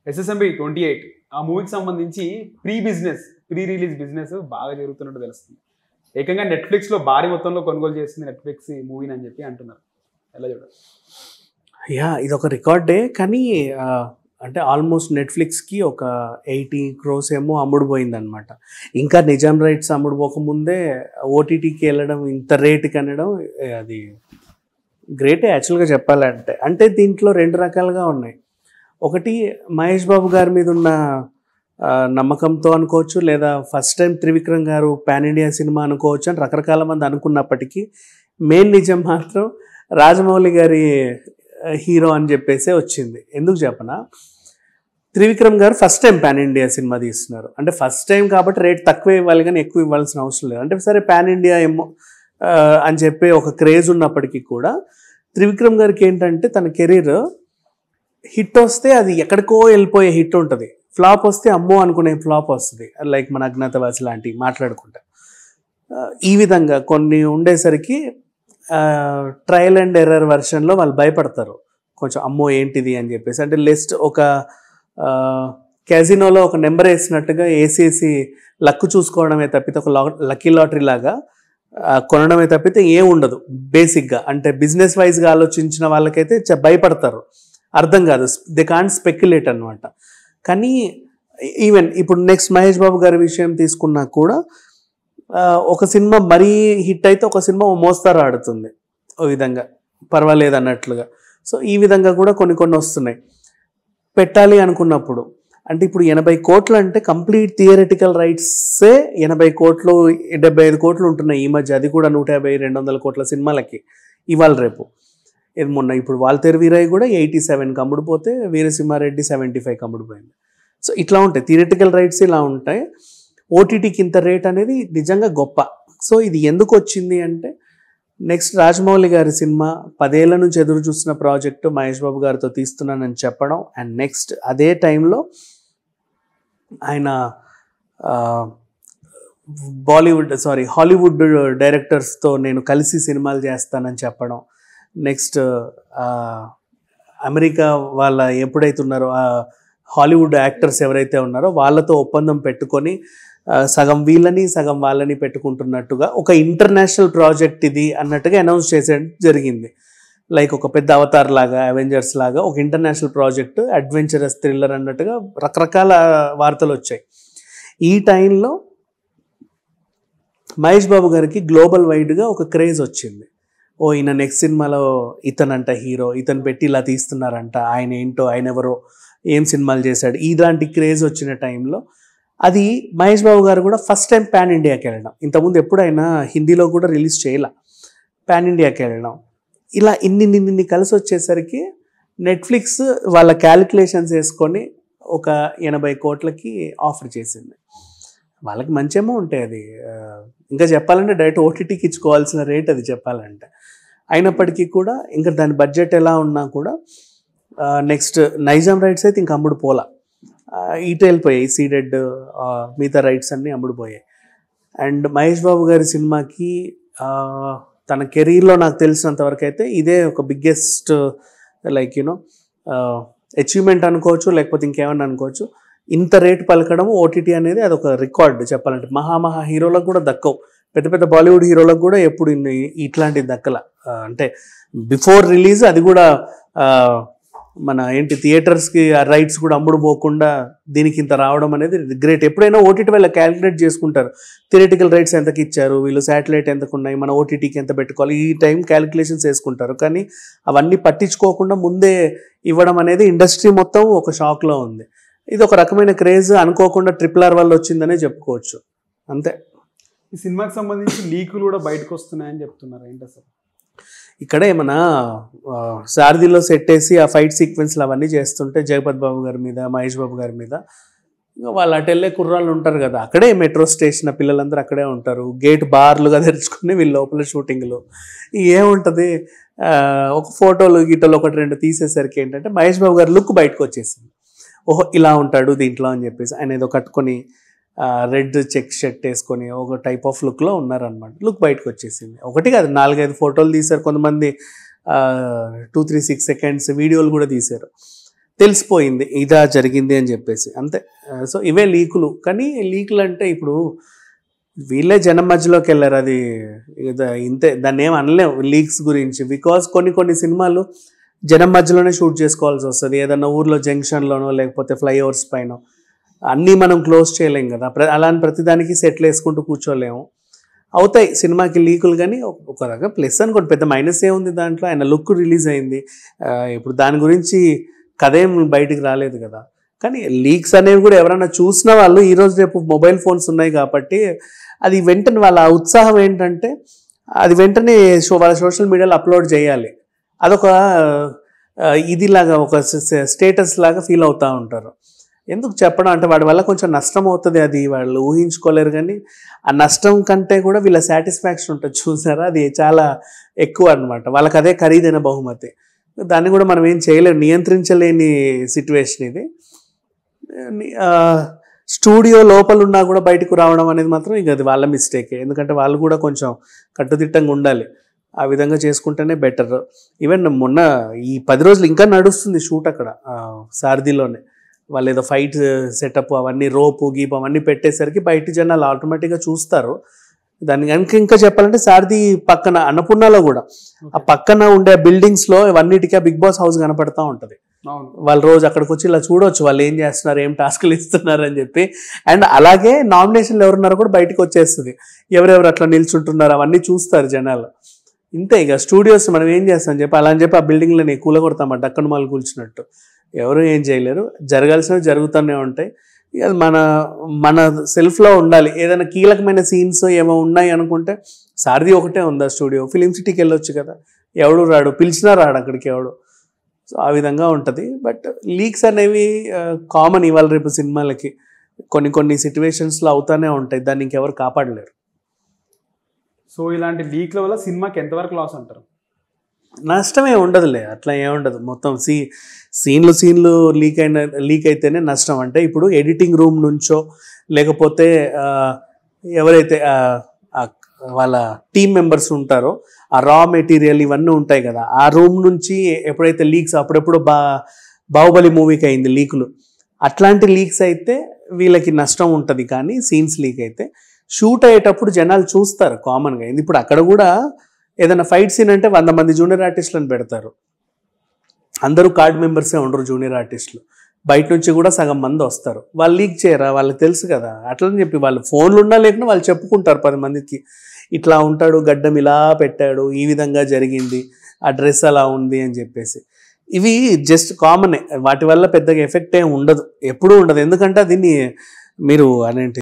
SSMB twenty eight ఆ మూవీకి సంబంధించి pre business pre release business బాగా జరుగుతున్నట్టు తెలుస్తుంది ఏకంగా నెట్ఫ్లిక్స్ లో భారీ మొత్తంలో కొనుగోలు చేస్తుంది నెట్ఫ్లిక్స్ ఈ మూవీని అని చెప్పి అంటున్నారు ఎలా చూడాలి యా ఇది ఒక రికార్డే కానీ ఆ, అంటే ఆల్మోస్ట్ నెట్ఫ్లిక్స్కి ఒక ఎయిటీ క్రోస్ ఏమో అమ్ముడుపోయింది అనమాట ఇంకా నిజాం రైట్స్ అమ్ముడుపోకముందే ఓటీటీకి వెళ్ళడం ఇంత రేటుకి అనడం ఏ, అది గ్రేటే యాక్చువల్గా చెప్పాలంటే అంటే దీంట్లో రెండు రకాలుగా ఉన్నాయి ఒకటి మహేష్ బాబు గారి మీద ఉన్న ఆ, నమ్మకంతో అనుకోవచ్చు లేదా ఫస్ట్ టైం త్రివిక్రమ్ గారు పాన్ ఇండియా సినిమా అనుకోవచ్చు అని రకరకాల మంది అనుకున్నప్పటికీ మెయిన్ నిజం మాత్రం రాజమౌళి గారి ఆ, హీరో అని చెప్పేసే వచ్చింది ఎందుకు చెప్పనా Trivikram garu first time pan India సినిమా తీస్తున్నారు అంటే ఫస్ట్ టైం కాబట్టి రేట్ తక్కువ ఇవ్వాలి కానీ ఎక్కువ ఇవ్వాల్సిన అవసరం లేదు అంటే సరే పాన్ ఇండియా ఏమో ఆ, అని చెప్పి ఒక క్రేజ్ ఉన్నప్పటికీ కూడా త్రివిక్రమ్ గారికి ఏంటంటే తన కెరీర్ హిట్ వస్తే అది ఎక్కడికో వెళ్ళిపోయే హిట్ ఉంటుంది ఫ్లాప్ వస్తే అమ్మో అనుకునే ఫ్లాప్ వస్తుంది లైక్ మన అజ్ఞాతవాసి లాంటివి మాట్లాడుకుంటా ఆ, ఈ విధంగా కొన్ని ఉండేసరికి ట్రయల్ అండ్ ఎర్రర్ వెర్షన్లో వాళ్ళు భయపడతారు కొంచెం అమ్మో ఏంటిది అని చెప్పేసి అంటే లిస్ట్ ఒక క్యాజినోలో ఒక నెంబర్ వేసినట్టుగా వేసేసి లక్ చూసుకోవడమే తప్పితే ఒక లక్కీ లాటరీ లాగా ఆ, కొనడమే తప్పితే ఏం ఉండదు బేసిక్గా అంటే బిజినెస్ వైజ్గా ఆలోచించిన వాళ్ళకైతే చ- భయపడతారు అర్థం కాదు దే కాంట్ స్పెక్యులేట్ అనమాట కానీ ఈవెన్ ఇప్పుడు నెక్స్ట్ మహేష్ బాబు గారి విషయం తీసుకున్నా కూడా ఆ, ఒక సినిమా మరీ హిట్ అయితే ఒక సినిమా ఓ మోస్తారు ఆడుతుంది ఓ విధంగా పర్వాలేదు అన్నట్లుగా సో ఈ విధంగా కూడా కొన్ని కొన్ని వస్తున్నాయి పెట్టాలి అనుకున్నప్పుడు అంటే ఇప్పుడు ఎనభై కోట్లు అంటే కంప్లీట్ థియరటికల్ రైట్సే ఎనభై కోట్లు డెబ్బై ఐదు కోట్లు ఉంటున్నాయి ఈ మధ్య అది కూడా నూట యాభై రెండు వందల కోట్ల సినిమాలకి ఇవాళ రేపు ఇది మొన్న ఇప్పుడు వాల్తేరు వీరయ్య కూడా ఎయిటీ సెవెన్కి అమ్ముడుపోతే వీరసింహారెడ్డి సెవెంటీ ఫైవ్కి అమ్ముడుపోయింది సో ఇట్లా ఉంటాయి థియరటికల్ రైట్స్ ఇలా ఉంటాయి ఓటీటీకి ఇంత రేట్ అనేది నిజంగా గొప్ప సో ఇది ఎందుకు వచ్చింది అంటే నెక్స్ట్ రాజమౌళి గారి సినిమా పదేళ్ల నుంచి ఎదురు చూస్తున్న ప్రాజెక్టు మహేష్ బాబు గారితో తీస్తున్నానని చెప్పడం అండ్ నెక్స్ట్ అదే టైంలో ఆయన ఆ, బాలీవుడ్ సారీ హాలీవుడ్ డైరెక్టర్స్తో నేను కలిసి సినిమాలు చేస్తానని చెప్పడం నెక్స్ట్ ఆ, అమెరికా వాళ్ళ ఎప్పుడైతే ఉన్నారో ఆ హాలీవుడ్ యాక్టర్స్ ఎవరైతే ఉన్నారో వాళ్ళతో ఒప్పందం పెట్టుకొని ఆ, సగం వీళ్ళని సగం వాళ్ళని పెట్టుకుంటున్నట్టుగా ఒక ఇంటర్నేషనల్ ప్రాజెక్ట్ ఇది అన్నట్టుగా అనౌన్స్ చేసే జరిగింది లైక్ ఒక పెద్ద అవతార్ లాగా అవెంజర్స్ లాగా ఒక ఇంటర్నేషనల్ ప్రాజెక్ట్ అడ్వెంచరస్ థ్రిల్లర్ అన్నట్టుగా రకరకాల వార్తలు వచ్చాయి ఈ టైంలో మహేష్ బాబు గారికి గ్లోబల్ వైడ్గా ఒక క్రేజ్ వచ్చింది ఓ ఈయన నెక్స్ట్ సినిమాలో ఇతనంట హీరో ఇతను పెట్టి ఇలా తీస్తున్నారంట ఆయన ఏంటో ఆయన ఎవరో ఏం సినిమాలు చేశాడు ఇలాంటి క్రేజ్ వచ్చిన టైంలో అది మహేష్ బాబు గారు కూడా ఫస్ట్ టైం పాన్ ఇండియాకి వెళ్ళడం ఇంతకుముందు ఎప్పుడైనా హిందీలో కూడా రిలీజ్ చేయాల పాన్ ఇండియాకి వెళ్ళడం ఇలా ఇన్ని ఇన్ని ఇన్ని కలిసి వచ్చేసరికి నెట్ఫ్లిక్స్ వాళ్ళ క్యాలిక్యులేషన్స్ వేసుకొని ఒక ఎనభై కోట్లకి ఆఫర్ చేసింది వాళ్ళకి మంచేమో ఉంటాయి అది ఆ, ఇంకా చెప్పాలంటే డైరెక్ట్ ఓటీటీకి ఇచ్చుకోవాల్సిన రేట్ అది చెప్పాలంటే అయినప్పటికీ కూడా ఇంకా దాని బడ్జెట్ ఎలా ఉన్నా కూడా నెక్స్ట్ నైజాం రైట్స్ అయితే ఇంక అమ్ముడు పోలా ఆ, ఇటు వెళ్ళిపోయాయి సీడెడ్ మిగతా రైట్స్ అన్నీ అమ్ముడుపోయాయి అండ్ మహేష్ బాబు గారి సినిమాకి ఆ, తన కెరీర్లో నాకు తెలిసినంత వరకు అయితే ఇదే ఒక బిగ్గెస్ట్ లైక్ యూనో అచీవ్మెంట్ అనుకోవచ్చు లేకపోతే ఇంకేమన్నా అనుకోవచ్చు ఇంత రేట్ పలకడం ఓటీటీ అనేది అది ఒక రికార్డ్ చెప్పాలంటే మహా మహా హీరోలకు కూడా దక్కవు పెద్ద పెద్ద బాలీవుడ్ హీరోలకు కూడా ఎప్పుడు ఇన్ని- ఇట్లాంటిది దక్కల ఆ, అంటే బిఫోర్ రిలీజ్ అది కూడా ఆ, మన ఏంటి థియేటర్స్కి ఆ రైట్స్ కూడా అమ్ముడు పోకుండా దీనికి ఇంత రావడం అనేది గ్రేట్ ఎప్పుడైనా ఓటీటీ వల్ల క్యాలిక్యులేట్ చేసుకుంటారు థియేటికల్ రైట్స్ ఎంతకి ఇచ్చారు వీళ్ళు శాటిలైట్ ఎంతకు ఉన్నాయి మన ఓటీటీకి ఎంత పెట్టుకోవాలి ఈ టైం క్యాలిక్యులేషన్స్ వేసుకుంటారు కానీ అవన్నీ పట్టించుకోకుండా ముందే ఇవ్వడం అనేది ఇండస్ట్రీ మొత్తం ఒక షాక్లో ఉంది ఇది ఒక రకమైన క్రేజ్ అనుకోకుండా ట్రిపుల్ ఆర్ వల్ల వచ్చిందనే చెప్పుకోవచ్చు అంతే ఈ సినిమాకి సంబంధించి లీకులు కూడా బయటకు వస్తున్నాయని చెప్తున్నారు ఏంటి అసలు ఇక్కడ ఏమన్నా ఆ, సారథిలో సెట్ వేసి ఆ ఫైట్ సీక్వెన్స్లు అవన్నీ చేస్తుంటే జగపత్ బాబు గారి మీద మహేష్ బాబు గారి మీద ఇంకా వాళ్ళు అటు వెళ్ళే కుర్రాళ్ళు ఉంటారు కదా అక్కడే మెట్రో స్టేషన్ ఆ పిల్లలందరూ అక్కడే ఉంటారు గేట్ బార్లుగా తెరుచుకొని వీళ్ళు లోపల షూటింగ్లు ఏముంటుంది ఆ, ఒక ఫోటోలు గీటలు ఒకటి రెండు తీసేసరికి ఏంటంటే మహేష్ బాబు గారి లుక్ బయటకు వచ్చేసింది ఓహో ఇలా ఉంటాడు దీంట్లో అని చెప్పేసి ఆయన ఏదో కట్టుకొని రెడ్ చెక్ షర్ట్ వేసుకొని ఒక టైప్ ఆఫ్ లుక్లో ఉన్నారనమాట లుక్ బయటకు వచ్చేసింది ఒకటి కాదు నాలుగైదు ఫోటోలు తీశారు కొంతమంది టూ త్రీ సిక్స్ సెకండ్స్ వీడియోలు కూడా తీశారు తెలిసిపోయింది ఇదా జరిగింది అని చెప్పేసి అంతే సో ఇవే లీకులు కానీ లీకులు అంటే ఇప్పుడు వీళ్ళే జనం మధ్యలోకి వెళ్ళారు అది ఇద- ఇంతే దాన్ని ఏం అనలేం లీక్స్ గురించి బికాస్ కొన్ని కొన్ని సినిమాలు జనం మధ్యలోనే షూట్ చేసుకోవాల్సి వస్తుంది ఏదన్నా ఊర్లో జంక్షన్లోనో లేకపోతే ఫ్లైఓవర్స్ పైన అన్నీ మనం క్లోజ్ చేయలేం కదా ప్ర అలాంటి ప్రతిదానికి సెటిల్ వేసుకుంటూ కూర్చోలేము అవుతాయి సినిమాకి లీకులు కానీ ఒక- ఒక రకం ప్లస్ అనుకోండి పెద్ద మైనస్ ఏముంది దాంట్లో ఆయన లుక్ రిలీజ్ అయింది ఆ, ఇప్పుడు దాని గురించి కథ ఏం బయటికి రాలేదు కదా కానీ లీక్స్ అనేవి కూడా ఎవరైనా చూసిన వాళ్ళు ఈరోజు రేపు మొబైల్ ఫోన్స్ ఉన్నాయి కాబట్టి అది వెంటనే వాళ్ళ ఉత్సాహం ఏంటంటే అది వెంటనే షో వాళ్ళ సోషల్ మీడియాలో అప్లోడ్ చేయాలి అదొక ఆ, ఇదిలాగా ఒక స్టేటస్ లాగా ఫీల్ అవుతూ ఉంటారు ఎందుకు చెప్పడం అంటే వాడి వల్ల కొంచెం నష్టం అవుతుంది అది వాళ్ళు ఊహించుకోలేరు కానీ ఆ నష్టం కంటే కూడా వీళ్ళ సాటిస్ఫాక్షన్ ఉంటుంది చూసారా అది చాలా ఎక్కువ అన్నమాట వాళ్ళకి అదే ఖరీదైన బహుమతి దాన్ని కూడా మనం ఏం చేయలేము నియంత్రించలేని సిచ్యువేషన్ ఇది ఆ, స్టూడియో లోపల ఉన్నా కూడా బయటకు రావడం అనేది మాత్రం ఇక అది వాళ్ళ మిస్టేకే ఎందుకంటే వాళ్ళు కూడా కొంచెం కట్టుదిట్టంగా ఉండాలి ఆ విధంగా చేసుకుంటేనే బెటర్ ఈవెన్ మొన్న ఈ పది రోజులు ఇంకా నడుస్తుంది షూట్ అక్కడ ఆ, సారథిలోనే వాళ్ళు ఏదో ఫైట్ సెటప్ అవన్నీ రోపు గీప్ అవన్నీ పెట్టేసరికి బయట జనాలు ఆటోమేటిక్గా చూస్తారు దాన్ని కనుక ఇంకా చెప్పాలంటే సారథి పక్కన అన్నపూర్ణలో కూడా ఆ పక్కన ఉండే బిల్డింగ్స్ లో ఇవన్నిటికీ బిగ్ బాస్ హౌస్ కనపడతా ఉంటది అవును వాళ్ళు రోజు అక్కడికి వచ్చి ఇలా చూడొచ్చు వాళ్ళు ఏం చేస్తున్నారు ఏం టాస్క్లు ఇస్తున్నారు అని చెప్పి అండ్ అలాగే నామినేషన్లు ఎవరున్నారో కూడా బయటకు వచ్చేస్తుంది ఎవరెవరు అట్లా నిల్చుంటున్నారు అవన్నీ చూస్తారు జనాలు ఇంతే ఇక స్టూడియోస్ మనం ఏం చేస్తాం చెప్పి అలా అని చెప్పి ఆ బిల్డింగ్లని కూలగొడతామంట అక్కడ మాలు కూల్చినట్టు ఎవరు ఏం చేయలేరు జరగాల్సినవి జరుగుతూనే ఉంటాయి ఇక అది మన మన సెల్ఫ్లో ఉండాలి ఏదైనా కీలకమైన సీన్స్ ఏమో ఉన్నాయి అనుకుంటే సారథి ఒకటే ఉందా స్టూడియో ఫిలిం సిటీకి వెళ్ళొచ్చు కదా ఎవడు రాడు పిలిచినా రాడు అక్కడికి ఎవడు సో ఆ విధంగా ఉంటుంది బట్ లీక్స్ అనేవి కామన్ ఇవాళ రేపు సినిమాలకి కొన్ని కొన్ని సిచ్యువేషన్స్లో అవుతానే ఉంటాయి దాన్ని ఇంకెవరు కాపాడలేరు సో ఇలాంటి లీక్ల వల్ల సినిమాకి ఎంతవరకు లాస్ అంటారు నష్టమే ఉండదులే అట్లా ఏముండదు మొత్తం సీ సీన్లు సీన్లు లీక్ అయిన లీక్ అయితేనే నష్టం అంటే ఇప్పుడు ఎడిటింగ్ రూమ్ నుంచో లేకపోతే ఆ, ఎవరైతే ఆ, ఆ వాళ్ళ టీం మెంబర్స్ ఉంటారో ఆ రా మెటీరియల్ ఇవన్నీ ఉంటాయి కదా ఆ రూమ్ నుంచి ఎప్పుడైతే లీక్స్ అప్పుడెప్పుడు బా బాహుబలి మూవీకి అయింది లీకులు అట్లాంటి లీక్స్ అయితే వీళ్ళకి నష్టం ఉంటుంది కానీ సీన్స్ లీక్ అయితే షూట్ అయ్యేటప్పుడు జనాలు చూస్తారు కామన్గా ఇప్పుడు అక్కడ కూడా ఏదైనా ఫైట్ సీన్ అంటే వంద మంది జూనియర్ ఆర్టిస్టులను పెడతారు అందరూ కార్డ్ మెంబర్సే ఉండరు జూనియర్ ఆర్టిస్టులు బయట నుంచి కూడా సగం మంది వస్తారు వాళ్ళు లీక్ చేయరా వాళ్ళకి తెలుసు కదా అట్లని చెప్పి వాళ్ళు ఫోన్లు ఉన్నా లేకుండా వాళ్ళు చెప్పుకుంటారు పది మందికి ఇట్లా ఉంటాడు గడ్డం ఇలా పెట్టాడు ఈ విధంగా జరిగింది ఆ డ్రెస్ అలా ఉంది అని చెప్పేసి ఇవి జస్ట్ కామనే వాటి వల్ల పెద్దగా ఎఫెక్ట్ ఏం ఉండదు ఎప్పుడూ ఉండదు ఎందుకంటే దీన్ని మీరు అనేంటి